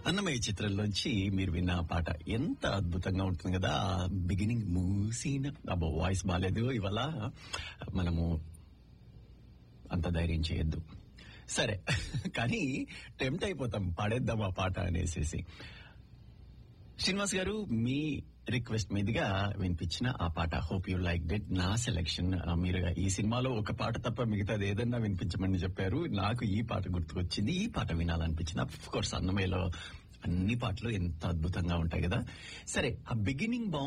అన్నమయ్య చిత్రంలోంచి మీరు విన్న ఆ పాట ఎంత అద్భుతంగా ఉంటుంది కదా బిగినింగ్ మూసిన అబ్బో వాయిస్ బాగాలేదు ఇవాళ మనము అంత ధైర్యం చేయొద్దు సరే కానీ టెంప్ట్ అయిపోతాం పాడేద్దాం ఆ పాట అనేసేసి శ్రీనివాస్ గారు మీ రిక్వెస్ట్ మీదుగా వినిపించిన ఆ పాట హోప్ యూ లైక్ డెట్ నా సెలెక్షన్ మీరు ఈ సినిమాలో ఒక పాట తప్ప మిగతాది ఏదన్నా వినిపించమని చెప్పారు నాకు ఈ పాట గుర్తుకొచ్చింది ఈ పాట వినాలనిపించింది అఫ్ కోర్స్ అన్నమయ్యలో అన్ని పాటలు ఎంత అద్భుతంగా ఉంటాయి కదా సరే ఆ బిగినింగ్ బా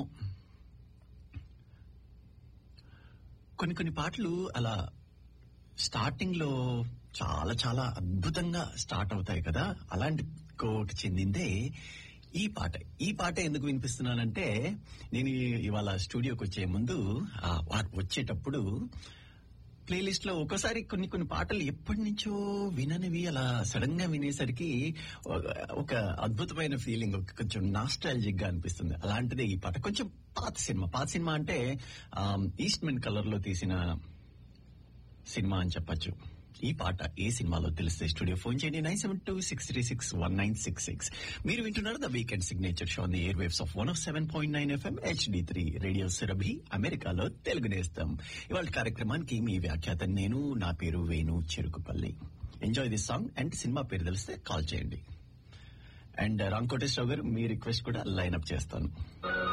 కొన్ని కొన్ని పాటలు అలా స్టార్టింగ్ లో చాలా చాలా అద్భుతంగా స్టార్ట్ అవుతాయి కదా అలాంటి కోటి చెందిందే ఈ పాట ఈ పాట ఎందుకు వినిపిస్తున్నానంటే నేను ఈ- ఇవాళ స్టూడియోకి వచ్చే ముందు ఆ వా- వచ్చేటప్పుడు ప్లేలిస్ట్ లో ఒకసారి కొన్ని కొన్ని పాటలు ఎప్పటి నుంచో విననివి అలా సడన్ గా వినేసరికి ఒక- ఒక అద్భుతమైన ఫీలింగ్ ఒక కొంచెం నాస్టాలజిక్ గా అనిపిస్తుంది అలాంటిదే ఈ పాట కొంచెం పాత సినిమా పాత సినిమా అంటే ఈస్ట్మెన్ కలర్ లో తీసిన సినిమా అని చెప్పొచ్చు ఈ పాట ఏ సినిమాలో తెలిస్తే స్టూడియో ఫోన్ చేయండి nine seven two six three six one nine six six మీరు వింటున్నారు the weekend signature show the air waves of one of seven point nine FM HD three radio Surabhi అమెరికాలో తెలుగు నేస్తాం ఇవాళ కార్యక్రమానికి మీ వ్యాఖ్యాత నేను నా పేరు Venu Cherukupalli enjoy this song and cinema పేరు తెలిస్తే కాల్ చేయండి అండ్ రామ్ కోటేశ్వరరావు గారు మీ రిక్వెస్ట్ కూడా లైన్ అప్ చేస్తాను